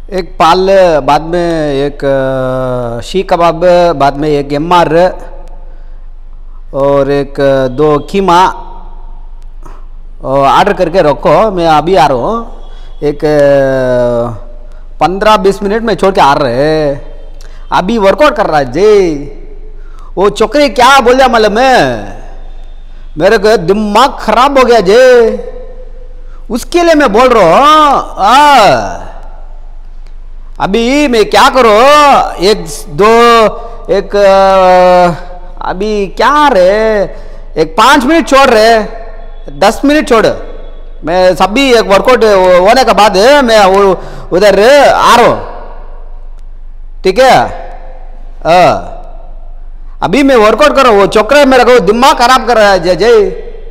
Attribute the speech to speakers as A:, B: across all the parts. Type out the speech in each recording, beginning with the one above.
A: एक पाल बाद में एक अ, शी कबाब बाद में एक एम आर और एक अ, दो कीमा ऑर्डर करके रखो मैं अभी आ रहा हूँ एक पंद्रह बीस मिनट में छोड़ के आ रहे अभी वर्कआउट कर रहा है जी वो छोकरी क्या बोल दिया मतलब मैं मेरे को दिमाग खराब हो गया जी उसके लिए मैं बोल रहा हूँ आ, अभी मैं क्या करूँ एक दो एक अ, अभी क्या रे एक पाँच मिनट छोड़ रहे दस मिनट छोड़ मैं सभी एक वर्कआउट होने के बाद मैं वो उधर आ रहा हूँ ठीक है हाँ अभी मैं वर्कआउट कर रहा हूँ वो चोकरा मेरा को दिमाग खराब कर रहा है जय जय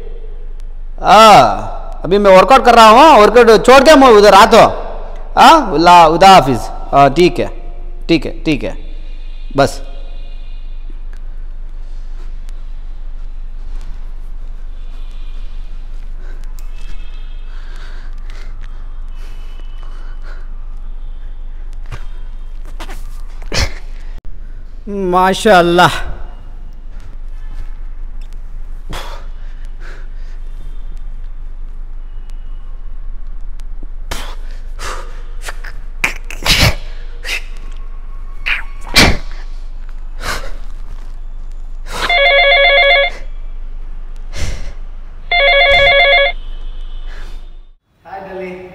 A: हाँ अभी मैं वर्कआउट कर रहा हूँ वर्कआउट छोड़ के मैं उधर आता हूँ हाँ उला उदा ऑफिस हाँ ठीक है ठीक है ठीक है बस माशाल्लाह Hi, Delhi.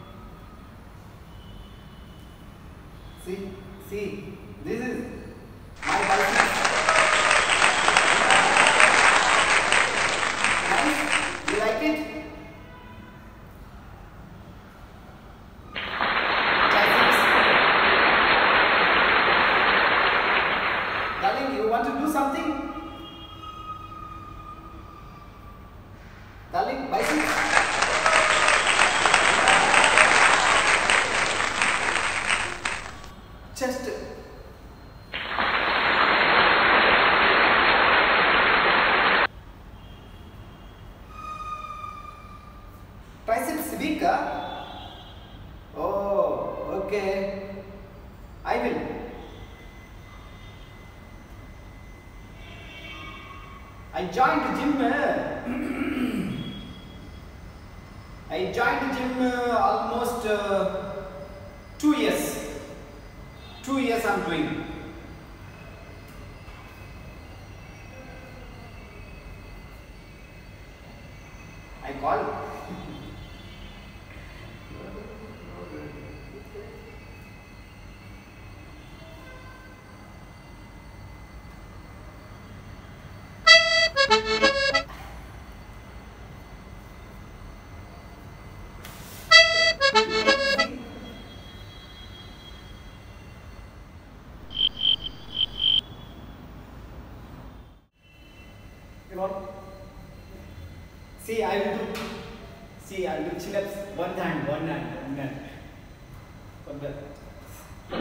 A: See, see, this is my bicycle. Nice? You like it? Bicycles. Darling, you want to do something? Darling, bicycles. Just triceps weak, huh? Oh, okay. I will. I joined the gym. eh? I joined the gym uh, almost uh, two years. Two years I'm doing. I call. You want? See, I will do. See, I will do chin-ups. One hand, one hand, one hand. One hand.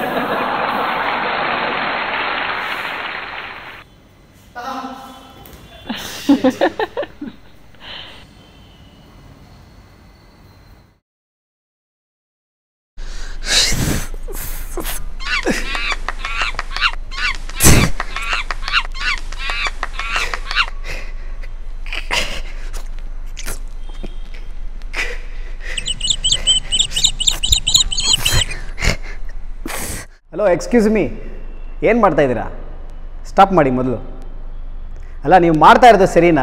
A: Ah. Shit. Hello excuse me ಏನು ಮಾಡ್ತಾ ಇದ್ದೀರಾ stop ಮಾಡಿ ಮೊದಲು ಅಲ್ಲ ನೀವು ಮಾಡ್ತಾ ಇರೋದು ಸರಿನಾ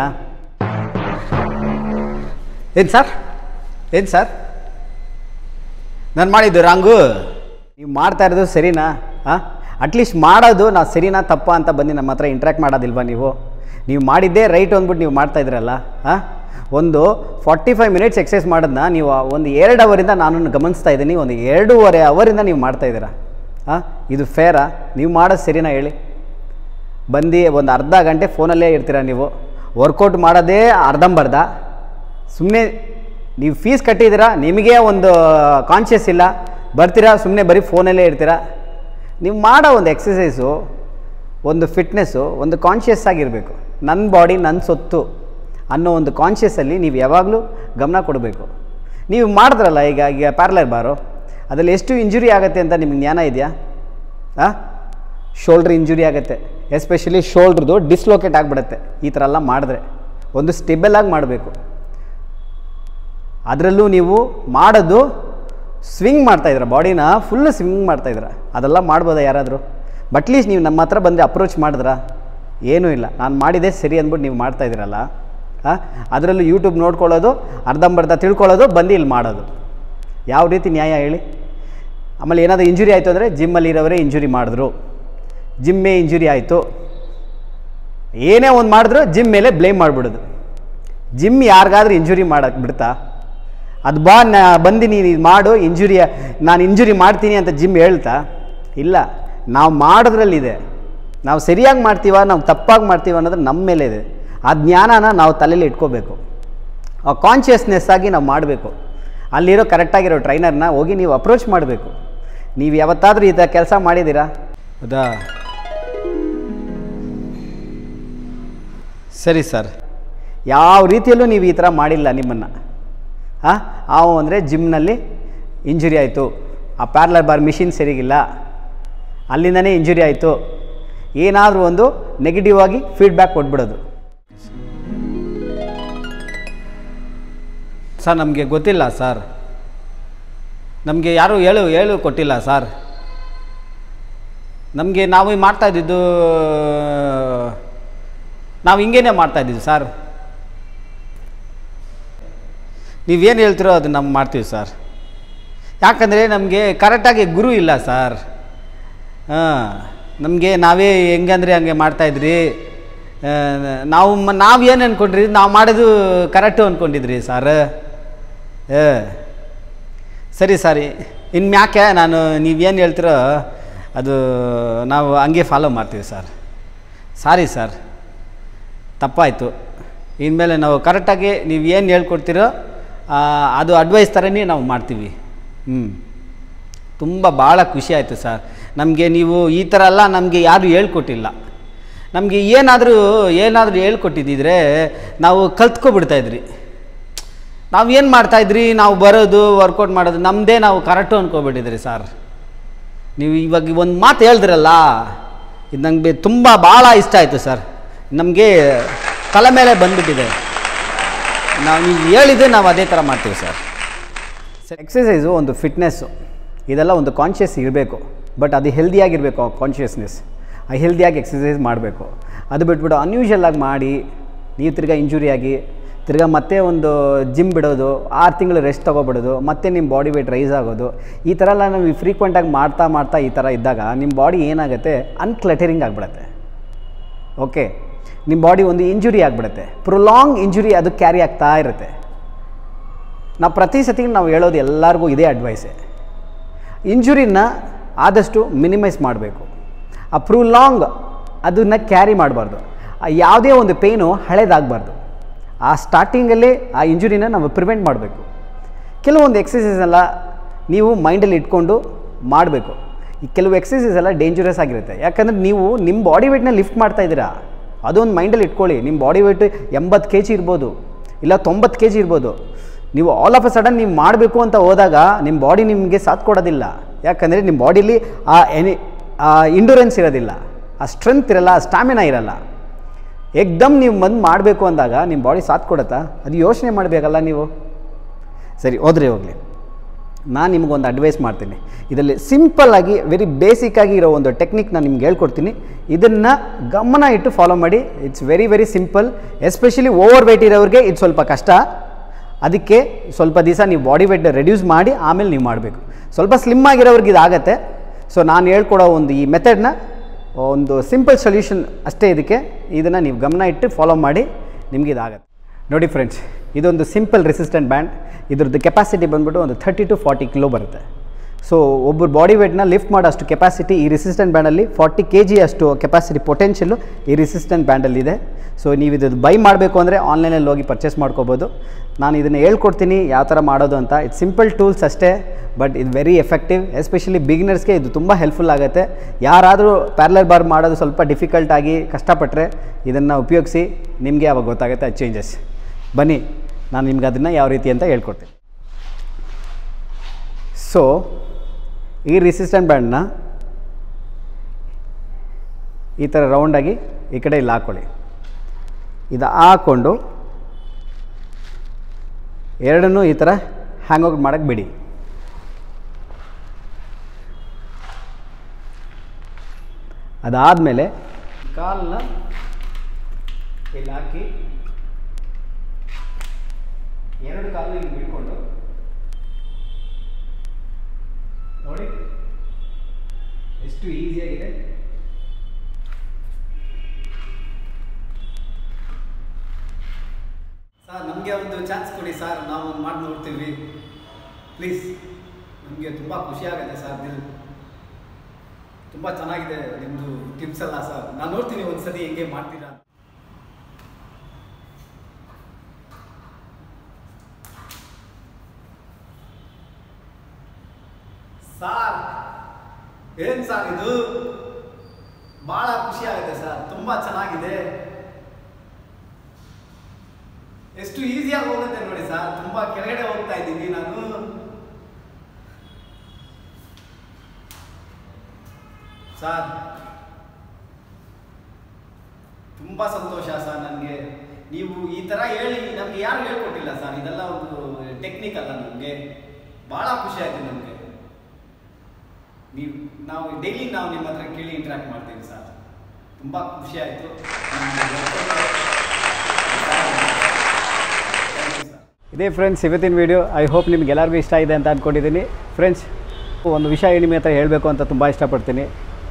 A: ಏನು ಸರ್ ಏನು ಸರ್ ನಾನು ಮಾಡಿದ್ದು ರಾಂಗು ನೀವು ಮಾಡ್ತಾ ಇರೋದು ಸರಿನಾ ಹಾಂ ಅಟ್ಲೀಸ್ಟ್ ಮಾಡೋದು ನಾ ಸರಿನಾ ತಪ್ಪಾ ಅಂತ ಬಂದು ನಮ್ಮ ಹತ್ರ ಇಂಟ್ರ್ಯಾಕ್ಟ್ ಮಾಡೋದಿಲ್ವಾ ನೀವು ನೀವು ಮಾಡಿದ್ದೇ ರೈಟ್ ಅಂದ್ಬಿಟ್ಟು ನೀವು ಮಾಡ್ತಾ ಇದ್ರಲ್ಲ ಹಾಂ ಒಂದು ಫಾರ್ಟಿ ಫೈವ್ ಮಿನಿಟ್ಸ್ ಎಕ್ಸಸೈಸ್ ಮಾಡೋದನ್ನ ನೀವು ಒಂದು ಎರಡು ಅವರಿಂದ ನಾನು ಗಮನಿಸ್ತಾ ಇದ್ದೀನಿ ಒಂದು ಎರಡೂವರೆ ಅವರಿಂದ ನೀವು ಮಾಡ್ತಾ ಇದ್ದೀರಾ ಹಾಂ ಇದು ಫೇರಾ ನೀವು ಮಾಡೋದು ಸರಿನಾ ಹೇಳಿ ಬಂದು ಒಂದು ಅರ್ಧ ಗಂಟೆ ಫೋನಲ್ಲೇ ಇರ್ತೀರ ನೀವು ವರ್ಕೌಟ್ ಮಾಡೋದೇ ಅರ್ಧಂಬರ್ಧ ಸುಮ್ಮನೆ ನೀವು ಫೀಸ್ ಕಟ್ಟಿದ್ದೀರಾ ನಿಮಗೆ ಒಂದು ಕಾನ್ಷಿಯಸ್ ಇಲ್ಲ ಬರ್ತೀರಾ ಸುಮ್ಮನೆ ಬರೀ ಫೋನಲ್ಲೇ ಇರ್ತೀರಾ ನೀವು ಮಾಡೋ ಒಂದು ಎಕ್ಸಸೈಸು ಒಂದು ಫಿಟ್ನೆಸ್ಸು ಒಂದು ಕಾನ್ಷಿಯಸ್ ಆಗಿರಬೇಕು ನನ್ನ ಬಾಡಿ ನನ್ನ ಸೊತ್ತು ಅನ್ನೋ ಒಂದು ಕಾನ್ಷಿಯಸ್ಸಲ್ಲಿ ನೀವು ಯಾವಾಗಲೂ ಗಮನ ಕೊಡಬೇಕು ನೀವು ಮಾಡಿದ್ರಲ್ಲ ಈಗ ಈಗ ಪ್ಯಾರ್ಲರ್ ಬಾರು ಅದರಲ್ಲಿ ಎಷ್ಟು ಇಂಜುರಿ ಆಗುತ್ತೆ ಅಂತ ನಿಮ್ಗೆ ಜ್ಞಾನ ಇದೆಯಾ ಹಾಂ ಶೋಲ್ಡ್ರ್ ಇಂಜುರಿ ಆಗುತ್ತೆ ಎಸ್ಪೆಷಲಿ ಶೋಲ್ಡ್ರದು ಡಿಸ್ಲೋಕೇಟ್ ಆಗಿಬಿಡುತ್ತೆ ಈ ಥರ ಎಲ್ಲ ಮಾಡಿದ್ರೆ ಒಂದು ಸ್ಟೆಬಲ್ ಆಗಿ ಮಾಡಬೇಕು ಅದರಲ್ಲೂ ನೀವು ಮಾಡೋದು ಸ್ವಿಂಗ್ ಮಾಡ್ತಾಯಿದ್ರ ಬಾಡಿನ ಫುಲ್ ಸ್ವಿಂಗ್ ಮಾಡ್ತಾಯಿದ್ರ ಅದೆಲ್ಲ ಮಾಡ್ಬೋದಾ ಯಾರಾದರೂ ಬಟ್ ಲೀಸ್ಟ್ ನೀವು ನಮ್ಮ ಹತ್ರ ಬಂದು ಅಪ್ರೋಚ್ ಮಾಡಿದ್ರಾ ಏನೂ ಇಲ್ಲ ನಾನು ಮಾಡಿದೆ ಸರಿ ಅಂದ್ಬಿಟ್ಟು ನೀವು ಮಾಡ್ತಾಯಿದ್ದೀರಲ್ಲ ಹಾಂ ಅದರಲ್ಲೂ ಯೂಟ್ಯೂಬ್ ನೋಡ್ಕೊಳ್ಳೋದು ಅರ್ಧಂಬರ್ಧ ತಿಳ್ಕೊಳ್ಳೋದು ಬಂದು ಇಲ್ಲಿ ಮಾಡೋದು ಯಾವ ರೀತಿ ನ್ಯಾಯ ಹೇಳಿ ಆಮೇಲೆ ಏನಾದರೂ ಇಂಜುರಿ ಆಯಿತು ಅಂದರೆ ಜಿಮ್ಮಲ್ಲಿ ಇರೋವರೇ ಇಂಜುರಿ ಮಾಡಿದ್ರು ಜಿಮ್ಮೇ ಇಂಜುರಿ ಆಯಿತು ಏನೇ ಒಂದು ಮಾಡಿದ್ರು ಜಿಮ್ ಮೇಲೆ ಬ್ಲೇಮ್ ಮಾಡಿಬಿಡೋದು ಜಿಮ್ ಯಾರಿಗಾದ್ರೂ ಇಂಜುರಿ ಮಾಡೋಕ್ಕೆ ಬಿಡ್ತಾ ಅದು ಬಾ ನಾ ಬಂದು ನೀನು ಇದು ಮಾಡು ಇಂಜುರಿಯ ನಾನು ಇಂಜುರಿ ಮಾಡ್ತೀನಿ ಅಂತ ಜಿಮ್ ಹೇಳ್ತಾ ಇಲ್ಲ ನಾವು ಮಾಡೋದ್ರಲ್ಲಿದೆ ನಾವು ಸರಿಯಾಗಿ ಮಾಡ್ತೀವ ನಾವು ತಪ್ಪಾಗಿ ಮಾಡ್ತೀವ ಅನ್ನೋದು ನಮ್ಮ ಮೇಲೆ ಇದೆ ಆ ಜ್ಞಾನನ ನಾವು ತಲೆಯಲ್ಲಿ ಇಟ್ಕೋಬೇಕು ಆ ಕಾನ್ಷಿಯಸ್ನೆಸ್ ಆಗಿ ನಾವು ಮಾಡಬೇಕು ಅಲ್ಲಿರೋ ಕರೆಕ್ಟಾಗಿರೋ ಟ್ರೈನರ್ನ ಹೋಗಿ ನೀವು ಅಪ್ರೋಚ್ ಮಾಡಬೇಕು ನೀವು ಯಾವತ್ತಾದರೂ ಈ ಥರ ಕೆಲಸ ಮಾಡಿದ್ದೀರಾ ಹೌದಾ ಸರಿ ಸರ್ ಯಾವ ರೀತಿಯಲ್ಲೂ ನೀವು ಈ ಥರ ಮಾಡಿಲ್ಲ ನಿಮ್ಮನ್ನು ಹಾಂ ಅವು ಅಂದರೆ ಜಿಮ್ನಲ್ಲಿ ಇಂಜುರಿ ಆಯಿತು ಆ ಪ್ಯಾರ್ಲರ್ ಬಾರ್ ಮಿಷಿನ್ ಸರಿಗಿಲ್ಲ ಅಲ್ಲಿಂದನೇ ಇಂಜುರಿ ಆಯಿತು ಏನಾದರೂ ಒಂದು ನೆಗೆಟಿವ್ ಆಗಿ ಫೀಡ್ಬ್ಯಾಕ್ ಕೊಟ್ಬಿಡೋದು ಸರ್ ನಮಗೆ ಗೊತ್ತಿಲ್ಲ ಸರ್ ನಮಗೆ ಯಾರೂ ಹೇಳು ಹೇಳು ಕೊಟ್ಟಿಲ್ಲ ಸರ್ ನಮಗೆ ನಾವು ಮಾಡ್ತಾ ಇದ್ದಿದ್ದು ನಾವು ಹಿಂಗೇನೆ ಮಾಡ್ತಾ ಇದ್ದೀವಿ ಸರ್ ನೀವೇನು ಹೇಳ್ತಿರೋ ಅದು ನಾವು ಮಾಡ್ತೀವಿ ಸರ್ ಯಾಕಂದರೆ ನಮಗೆ ಕರೆಕ್ಟಾಗಿ ಗುರು ಇಲ್ಲ ಸರ್ ಹಾಂ ನಮಗೆ ನಾವೇ ಹೆಂಗಂದ್ರೆ ಹಂಗೆ ಮಾಡ್ತಾಯಿದ್ರಿ ನಾವು ಮ- ನಾವು ಏನು ಅಂದ್ಕೊಂಡ್ರಿ ನಾವು ಮಾಡೋದು ಕರೆಕ್ಟು ಅಂದ್ಕೊಂಡಿದ್ರಿ ಸರ್ ಏ ಸರಿ ಸರಿ ಇನ್ನು ಮ್ಯಾಕೆ ನಾನು ನೀವೇನು ಹೇಳ್ತಿರೋ ಅದು ನಾವು ಹಂಗೆ ಫಾಲೋ ಮಾಡ್ತೀವಿ ಸರ್ ಸಾರಿ ಸರ್ ತಪ್ಪಾಯಿತು ಇನ್ಮೇಲೆ ನಾವು ಕರೆಕ್ಟಾಗಿ ನೀವು ಏನು ಹೇಳ್ಕೊಡ್ತೀರೋ ಆ, ಅದು ಅಡ್ವೈಸ್ ಥರನೇ ನಾವು ಮಾಡ್ತೀವಿ ಹ್ಞೂ ತುಂಬ ಭಾಳ ಖುಷಿ ಆಯಿತು ಸರ್ ನಮಗೆ ನೀವು ಈ ಥರ ಎಲ್ಲ ನಮಗೆ ಯಾರೂ ಹೇಳ್ಕೊಟ್ಟಿಲ್ಲ ನಮಗೆ ಏನಾದರೂ ಏನಾದರೂ ಹೇಳ್ಕೊಟ್ಟಿದ್ದಿದ್ರೆ ನಾವು ಕಲ್ತ್ಕೊಬಿಡ್ತಾಯಿದ್ರಿ ನಾವು ಏನು ಮಾಡ್ತಾಯಿದ್ರಿ ನಾವು ಬರೋದು ವರ್ಕೌಟ್ ಮಾಡೋದು ನಮ್ಮದೇ ನಾವು ಕರೆಕ್ಟು ಅಂದ್ಕೊಬಿಟ್ಟಿದ್ರಿ ಸರ್ ನೀವು ಇವಾಗ ಒಂದು ಮಾತು ಹೇಳಿದ್ರಲ್ಲ ಇದು ನನಗೆ ತುಂಬ ಭಾಳ ಇಷ್ಟ ಆಯಿತು ಸರ್ ನಮಗೆ ತಲೆ ಮೇಲೆ ಬಂದುಬಿಟ್ಟಿದೆ ನಾವು ನೀವು ಹೇಳಿದ್ದು ನಾವು ಅದೇ ಥರ ಮಾಡ್ತೀವಿ ಸರ್ ಸರ್ ಎಕ್ಸಸೈಸು ಒಂದು ಫಿಟ್ನೆಸ್ಸು ಇದೆಲ್ಲ ಒಂದು ಕಾನ್ಷಿಯಸ್ ಇರಬೇಕು ಬಟ್ ಅದು ಹೆಲ್ದಿಯಾಗಿರಬೇಕು ಆ ಕಾನ್ಷಿಯಸ್ನೆಸ್ ಆ ಹೆಲ್ದಿಯಾಗಿ ಎಕ್ಸಸೈಸ್ ಮಾಡಬೇಕು ಅದು ಬಿಟ್ಬಿಟ್ಟು ಅನ್ಯೂಷಲ್ ಆಗಿ ಮಾಡಿ ನೀವು ತಿರ್ಗಾ ಇಂಜುರಿ ಆಗಿ ತಿರ್ಗಾ ಮತ್ತೆ ಒಂದು ಜಿಮ್ ಬಿಡೋದು ಆರು ತಿಂಗಳು ರೆಸ್ಟ್ ತೊಗೊಬಿಡೋದು ಮತ್ತೆ ನಿಮ್ಮ ಬಾಡಿ ವೇಟ್ ರೈಸ್ ಆಗೋದು ಈ ಥರ ಎಲ್ಲ ನಾವು ಫ್ರೀಕ್ವೆಂಟಾಗಿ ಮಾಡ್ತಾ ಮಾಡ್ತಾ ಈ ಥರ ಇದ್ದಾಗ ನಿಮ್ಮ ಬಾಡಿ ಏನಾಗುತ್ತೆ ಅನ್ಕ್ಲಟರಿಂಗ್ ಆಗಿಬಿಡುತ್ತೆ ಓಕೆ ನಿಮ್ಮ ಬಾಡಿ ಒಂದು ಇಂಜುರಿ ಆಗಿಬಿಡುತ್ತೆ ಪ್ರೊಲಾಂಗ್ ಇಂಜುರಿ ಅದು ಕ್ಯಾರಿ ಆಗ್ತಾ ಇರುತ್ತೆ ನಾವು ಪ್ರತಿ ಸತಿ ನಾವು ಹೇಳೋದು ಎಲ್ಲರಿಗೂ ಇದೇ ಅಡ್ವೈಸೇ ಇಂಜುರಿನ ಆದಷ್ಟು ಮಿನಿಮೈಸ್ ಮಾಡಬೇಕು ಆ ಪ್ರೊಲಾಂಗ್ ಅದನ್ನು ಕ್ಯಾರಿ ಮಾಡಬಾರ್ದು ಯಾವುದೇ ಒಂದು ಪೇಯ್ನು ಹಳೇದಾಗಬಾರ್ದು ಆ ಸ್ಟಾರ್ಟಿಂಗಲ್ಲೇ ಆ ಇಂಜುರಿನ ನಾವು ಪ್ರಿವೆಂಟ್ ಮಾಡಬೇಕು ಕೆಲವೊಂದು ಎಕ್ಸಸೈಸ್ ಎಲ್ಲ ನೀವು ಮೈಂಡಲ್ಲಿ ಇಟ್ಕೊಂಡು ಮಾಡಬೇಕು ಈ ಕೆಲವು ಎಕ್ಸಸೈಸ್ ಎಲ್ಲ ಡೇಂಜರಸ್ ಆಗಿರುತ್ತೆ ಯಾಕಂದರೆ ನೀವು ನಿಮ್ಮ ಬಾಡಿ ವೇಟ್ನ ಲಿಫ್ಟ್ ಮಾಡ್ತಾ ಇದ್ದೀರಾ ಅದೊಂದು ಮೈಂಡಲ್ಲಿ ಇಟ್ಕೊಳ್ಳಿ ನಿಮ್ಮ ಬಾಡಿ ವೇಟ್ ಎಂಬತ್ತು ಕೆ ಜಿ ಇರ್ಬೋದು ಇಲ್ಲ ತೊಂಬತ್ತು ಕೆ ಜಿ ಇರ್ಬೋದು ನೀವು ಆಲ್ ಆಫ್ ಅ ಸಡನ್ ನೀವು ಮಾಡಬೇಕು ಅಂತ ಹೋದಾಗ ನಿಮ್ಮ ಬಾಡಿ ನಿಮಗೆ ಸಾಥ್ ಕೊಡೋದಿಲ್ಲ ಯಾಕಂದರೆ ನಿಮ್ಮ ಬಾಡಿಲಿ ಆ ಎನಿ ಆ ಇಂಡೂರೆನ್ಸ್ ಇರೋದಿಲ್ಲ ಆ ಸ್ಟ್ರೆಂತ್ ಇರಲ್ಲ ಆ ಸ್ಟ್ಯಾಮಿನಾ ಇರಲ್ಲ ಏಕ್ದಮ್ ನೀವು ಬಂದು ಮಾಡಬೇಕು ಅಂದಾಗ ನಿಮ್ಮ ಬಾಡಿ ಸಾಥ್ ಕೊಡುತ್ತಾ ಅದು ಯೋಚನೆ ಮಾಡಬೇಕಲ್ಲ ನೀವು ಸರಿ ಹೋದ್ರೆ ಹೋಗಲಿ ನಾನು ನಿಮಗೊಂದು ಅಡ್ವೈಸ್ ಮಾಡ್ತೀನಿ ಇದರಲ್ಲಿ ಸಿಂಪಲ್ಲಾಗಿ ವೆರಿ ಬೇಸಿಕ್ಕಾಗಿ ಇರೋ ಒಂದು ಟೆಕ್ನಿಕ್ ನಾನು ನಿಮ್ಗೆ ಹೇಳ್ಕೊಡ್ತೀನಿ ಇದನ್ನು ಗಮನ ಇಟ್ಟು ಫಾಲೋ ಮಾಡಿ it's very very simple especially overweight ಇರೋರಿಗೆ ಇದು ಸ್ವಲ್ಪ ಕಷ್ಟ ಅದಕ್ಕೆ ಸ್ವಲ್ಪ ದಿವಸ ನೀವು ಬಾಡಿ ವೆಯ್ಟ್ ರೆಡ್ಯೂಸ್ ಮಾಡಿ ಆಮೇಲೆ ನೀವು ಮಾಡಬೇಕು ಸ್ವಲ್ಪ ಸ್ಲಿಮ್ ಆಗಿರೋರಿಗೆ ಇದಾಗತ್ತೆ ಸೊ ನಾನು ಹೇಳ್ಕೊಡೋ ಒಂದು ಈ ಮೆಥಡ್ನ ಒಂದು ಸಿಂಪಲ್ ಸೊಲ್ಯೂಷನ್ ಅಷ್ಟೇ ಇದಕ್ಕೆ ಇದನ್ನು ನೀವು ಗಮನ ಇಟ್ಟು ಫಾಲೋ ಮಾಡಿ ನಿಮ್ಗೆ ಇದಾಗತ್ತೆ ನೋಡಿ ಫ್ರೆಂಡ್ಸ್ ಇದೊಂದು ಸಿಂಪಲ್ ರೆಸಿಸ್ಟೆಂಟ್ ಬ್ಯಾಂಡ್ ಇದ್ರದ್ದು ಕೆಪಾಸಿಟಿ ಬಂದ್ಬಿಟ್ಟು ಒಂದು ಥರ್ಟಿ ಟು ಫಾರ್ಟಿ ಕಿಲೋ ಬರುತ್ತೆ ಸೊ ಒಬ್ಬರು ಬಾಡಿ ವೇಟ್ನ ಲಿಫ್ಟ್ ಮಾಡೋಷ್ಟು ಕೆಪಾಸಿಟಿ ಈ ರೆಸಿಸ್ಟೆಂಟ್ ಬ್ಯಾಂಡಲ್ಲಿ ಫಾರ್ಟಿ ಕೆ ಜಿ ಅಷ್ಟು ಕೆಪಾಸಿಟಿ ಪೊಟೆನ್ಷಿಯಲ್ಲು ಈ ರೆಸಿಸ್ಟೆಂಟ್ ಬ್ಯಾಂಡಲ್ಲಿ ಇದೆ ಸೊ ನೀವು ಇದು ಬೈ ಮಾಡಬೇಕು ಅಂದರೆ ಆನ್ಲೈನಲ್ಲಿ ಹೋಗಿ ಪರ್ಚೇಸ್ ಮಾಡ್ಕೋಬೋದು ನಾನು ಇದನ್ನು ಹೇಳ್ಕೊಡ್ತೀನಿ ಯಾವ ಥರ ಮಾಡೋದು ಅಂತ ಇದು ಸಿಂಪಲ್ ಟೂಲ್ಸ್ ಅಷ್ಟೇ ಬಟ್ ಇದು ವೆರಿ ಎಫೆಕ್ಟಿವ್ ಎಸ್ಪೆಷಲಿ ಬಿಗಿನರ್ಸ್ಗೆ ಇದು ತುಂಬ ಹೆಲ್ಪ್ಫುಲ್ ಆಗುತ್ತೆ ಯಾರಾದರೂ ಪ್ಯಾರ್ಲರ್ ಬಾರ್ ಮಾಡೋದು ಸ್ವಲ್ಪ ಡಿಫಿಕಲ್ಟ್ ಆಗಿ ಕಷ್ಟಪಟ್ಟರೆ ಇದನ್ನು ಉಪಯೋಗಿಸಿ ನಿಮಗೆ ಅವಾಗ ಗೊತ್ತಾಗುತ್ತೆ ಅದು ಚೇಂಜಸ್ ಬನ್ನಿ ನಾನು ನಿಮ್ಗೆ ಅದನ್ನು ಯಾವ ರೀತಿ ಅಂತ ಹೇಳ್ಕೊಡ್ತೀನಿ ಸೊ ಈ ರೆಸಿಸ್ಟೆಂಟ್ ಬ್ಯಾಂಡ್ನ ಈ ಥರ ರೌಂಡಾಗಿ ಈ ಕಡೆ ಇಲ್ಲಿ ಹಾಕ್ಕೊಳ್ಳಿ ಇದು ಹಾಕ್ಕೊಂಡು ಎರಡನ್ನೂ ಈ ಥರ ಹ್ಯಾಂಗ್ ಔಟ್ ಮಾಡೋಕ್ಕೆ ಬಿಡಿ ಅದಾದಮೇಲೆ ಕಾಲನ್ನ ಇಲ್ಲಿ ಹಾಕಿ ಎರಡು ಕಾಲು ಇಲ್ಲಿ ಬಿಟ್ಕೊಂಡು ನೋಡಿ ಎಷ್ಟು ಈಸಿಯಾಗಿದೆ ಸರ್ ನಮಗೆ ಒಂದು ಚಾನ್ಸ್ ಕೊಡಿ ಸರ್ ನಾವು ಒಂದು ಮಾಡಿ ನೋಡ್ತೀವಿ ಪ್ಲೀಸ್ ನಮಗೆ ತುಂಬ ಖುಷಿ ಆಗುತ್ತೆ ಸರ್ ದಿಲ್ ತುಂಬ ಚೆನ್ನಾಗಿದೆ ನಿಮ್ಮದು ಟಿಪ್ಸ್ ಎಲ್ಲ ಸರ್ ನಾನು ನೋಡ್ತೀನಿ ಒಂದ್ಸತಿ ಹೆಂಗೆ ಮಾಡ್ತೀರಾ ಅಂತ. ಸಾರ್ ಏನ್ ಸರ್ ಇದು ಬಹಳ ಖುಷಿ ಆಗುತ್ತೆ ಸರ್ ತುಂಬಾ ಚೆನ್ನಾಗಿದೆ ಎಷ್ಟು ಈಸಿಯಾಗಿ ಹೋಗುತ್ತೆ ನೋಡಿ ಸರ್ ತುಂಬಾ ಕೆಳಗಡೆ ಹೋಗ್ತಾ ಇದ್ದೀನಿ ನಾನು ಸರ್ ತುಂಬಾ ಸಂತೋಷ ಸರ್ ನನಗೆ ನೀವು ಈ ಥರ ಹೇಳಿ ನಮ್ಗೆ ಯಾರು ಹೇಳ್ಕೊಟ್ಟಿಲ್ಲ ಸರ್ ಇದೆಲ್ಲ ಒಂದು ಟೆಕ್ನಿಕ್ ಅಲ್ಲ ನಮಗೆ ಭಾಳ ಖುಷಿ ಆಯ್ತು ನಮಗೆ ನೀವು ನಾವು ಡೈಲಿ ನಾವು ನಿಮ್ಮ ಹತ್ರ ಕೇಳಿ ಇಂಟ್ರಾಕ್ಟ್ ಮಾಡ್ತೀವಿ ಸರ್ ತುಂಬ ಖುಷಿ ಆಯಿತು ಇದೇ ಫ್ರೆಂಡ್ಸ್ ಇವತ್ತಿನ ವಿಡಿಯೋ ಐ ಹೋಪ್ ನಿಮ್ಗೆ ಎಲ್ಲರಿಗೂ ಇಷ್ಟ ಇದೆ ಅಂತ ಅಂದ್ಕೊಂಡಿದ್ದೀನಿ ಫ್ರೆಂಡ್ಸ್ ಒಂದು ವಿಷಯ ನಿಮ್ಮ ಹತ್ರ ಹೇಳಬೇಕು ಅಂತ ತುಂಬ ಇಷ್ಟಪಡ್ತೀನಿ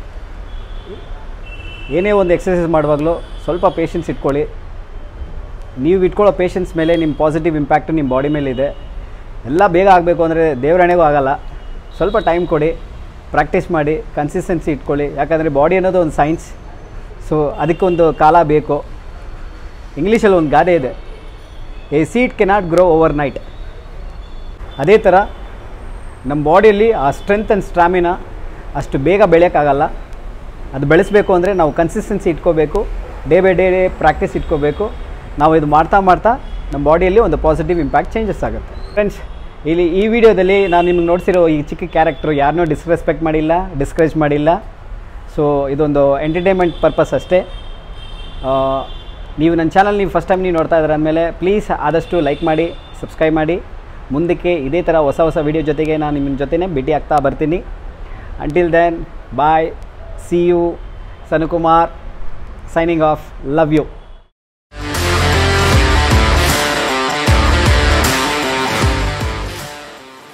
A: ಏನೇ ಒಂದು ಎಕ್ಸಸೈಸ್ ಮಾಡುವಾಗಲೂ ಸ್ವಲ್ಪ ಪೇಷನ್ಸ್ ಇಟ್ಕೊಳ್ಳಿ ನೀವು ಇಟ್ಕೊಳ್ಳೋ ಪೇಷನ್ಸ್ ಮೇಲೆ ನಿಮ್ಮ ಪಾಸಿಟಿವ್ ಇಂಪ್ಯಾಕ್ಟ್ ನಿಮ್ಮ ಬಾಡಿ ಮೇಲೆ ಇದೆ ಎಲ್ಲ ಬೇಗ ಆಗಬೇಕು ಅಂದರೆ ದೇವರಣೆಗೂ ಆಗಲ್ಲ ಸ್ವಲ್ಪ ಟೈಮ್ ಕೊಡಿ ಪ್ರಾಕ್ಟೀಸ್ ಮಾಡಿ ಕನ್ಸಿಸ್ಟೆನ್ಸಿ ಇಟ್ಕೊಳ್ಳಿ ಯಾಕಂದರೆ ಬಾಡಿ ಅನ್ನೋದು ಒಂದು ಸೈನ್ಸ್ ಸೊ ಅದಕ್ಕೊಂದು ಕಾಲ ಬೇಕು ಇಂಗ್ಲೀಷಲ್ಲಿ ಒಂದು ಗಾದೆ ಇದೆ a seed cannot grow overnight ಅದೇ ಥರ ನಮ್ಮ ಬಾಡಿಯಲ್ಲಿ ಆ ಸ್ಟ್ರೆಂತ್ ಆ್ಯಂಡ್ ಸ್ಟ್ರಾಮಿನ ಅಷ್ಟು ಬೇಗ ಬೆಳೆಯೋಕ್ಕಾಗಲ್ಲ ಅದು ಬೆಳೆಸಬೇಕು ಅಂದರೆ ನಾವು ಕನ್ಸಿಸ್ಟೆನ್ಸಿ ಇಟ್ಕೋಬೇಕು day by day day practice ಇಟ್ಕೋಬೇಕು ನಾವು ಇದು ಮಾಡ್ತಾ ಮಾಡ್ತಾ ನಮ್ಮ ಬಾಡಿಯಲ್ಲಿ ಒಂದು ಪಾಸಿಟಿವ್ ಇಂಪ್ಯಾಕ್ಟ್ ಚೇಂಜಸ್ ಆಗುತ್ತೆ ಫ್ರೆಂಡ್ಸ್ ಇಲ್ಲಿ ಈ ವಿಡಿಯೋದಲ್ಲಿ ನಾನು ನಿಮ್ಗೆ ನೋಡ್ಸಿರೋ ಈ ಚಿಕ್ಕ ಕ್ಯಾರೆಕ್ಟ್ರು ಯಾರನ್ನೂ ಡಿಸ್ರೆಸ್ಪೆಕ್ಟ್ ಮಾಡಿಲ್ಲ ಡಿಸ್ಕರೇಜ್ ಮಾಡಿಲ್ಲ ಸೊ ಇದೊಂದು ಎಂಟರ್ಟೈನ್ಮೆಂಟ್ ಪರ್ಪಸ್ ಅಷ್ಟೇ ಆ, ನೀವು ನನ್ನ ಚಾನಲ್ ನೀವು ಫಸ್ಟ್ ಟೈಮ್ ನೀವು ನೋಡ್ತಾ ಇದ್ದೀರ ಅಂದಮೇಲೆ ಪ್ಲೀಸ್ ಆದಷ್ಟು ಲೈಕ್ ಮಾಡಿ ಸಬ್ಸ್ಕ್ರೈಬ್ ಮಾಡಿ ಮುಂದಕ್ಕೆ ಇದೇ ಥರ ಹೊಸ ಹೊಸ ವೀಡಿಯೋ ಜೊತೆಗೆ ನಾನು ನಿಮ್ಮ ಜೊತೆನೇ ಭೇಟಿ ಆಗ್ತಾ ಬರ್ತೀನಿ until then bye see you Sanukumar signing off love you